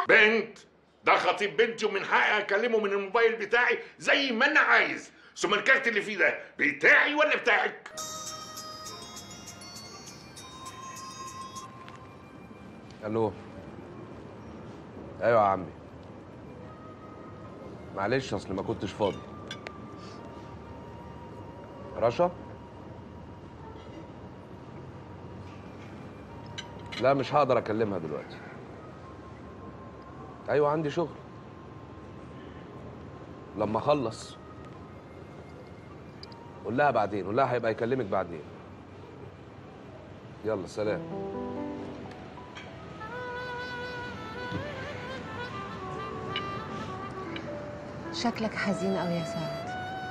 بنت ده خطيب بنتي ومن حقي اكلمه من الموبايل بتاعي زي ما انا عايز ثم الكارت اللي فيه ده بتاعي ولا بتاعك الو ايوه يا عمي معلش اصل ما كنتش فاضي رشا لا مش هقدر اكلمها دلوقتي ايوه عندي شغل لما اخلص قول لها بعدين قول لها هيبقى يكلمك بعدين يلا سلام شكلك حزين قوي يا سعد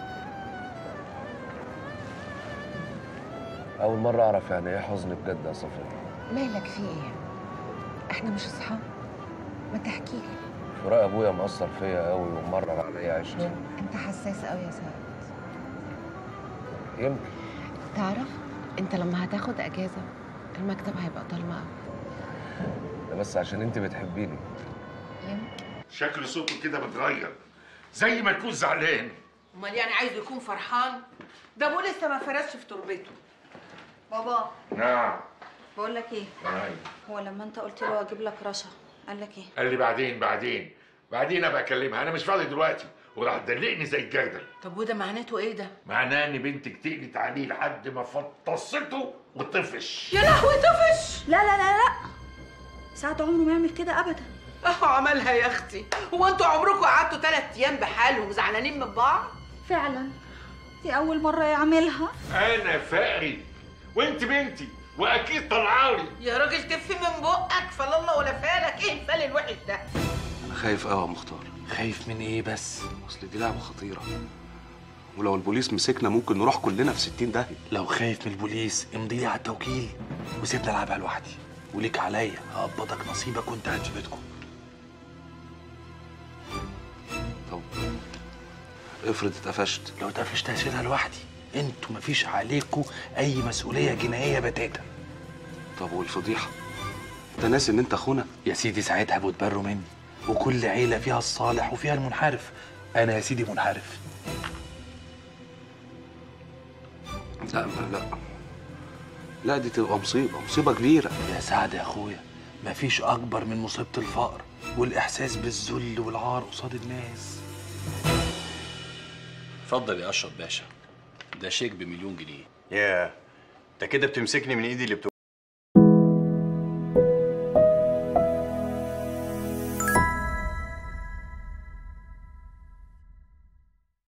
اول مره اعرف يعني ايه حزن بجد يا صفية مالك في ايه احنا مش اصحاب ما تحكي لي فراق ابويا مأثر فيا قوي ومرر عليا عشرة انت حساس قوي يا سعد يمكن تعرف انت لما هتاخد اجازه المكتب هيبقى ضلمه قوي ده بس عشان انت بتحبيني يمكن شكل صوته كده متغير زي ما يكون زعلان امال يعني عايز يكون فرحان ده ابوه لسه ما فرسش في تربته بابا نعم بقول لك ايه أيوة. هو لما انت قلت له اجيب لك رشا قال لك ايه قال لي بعدين بعدين بعدين ابقى اكلمها انا مش فاضي دلوقتي وراح تدلقني زي الجردل طب وده معناته ايه ده معناه ان بنتك تقلت عليه لحد ما فطسته وطفش يا لهوي طفش لا لا لا لا سعد عمره ما يعمل كده ابدا اهو عملها يا اختي هو انتوا عمركم قعدتوا ثلاث ايام بحالهم زعلانين من بعض فعلا دي اول مره يعملها انا فقري وانت بنتي واكيد طلعالي يا راجل تف من بقك فلا الله ولا فالك ايه الفال الوحش ده انا خايف قوي يا مختار خايف من ايه بس اصل دي لعبه خطيره ولو البوليس مسكنا ممكن نروح كلنا في 60 داهيه لو خايف من البوليس امضي لي على التوكيل وسيبني العبها لوحدي وليك عليا هقبضك نصيبك وانت قاعد في بيتكم طب افرض اتقفشت لو اتقفشت هشيلها لوحدي انتوا مفيش عليكم اي مسؤوليه جنائيه بتاتا طب والفضيحه انت ناسي ان انت اخونا يا سيدي ساعتها بتبروا مني وكل عيله فيها الصالح وفيها المنحرف انا يا سيدي منحرف لا ما لا لا دي تبقى مصيبه مصيبه كبيره يا سعد يا اخويا مفيش اكبر من مصيبه الفقر والاحساس بالذل والعار قصاد الناس اتفضل يا اشرف باشا ده شيك بمليون جنيه ياه انت كده بتمسكني من ايدي اللي بتوجعني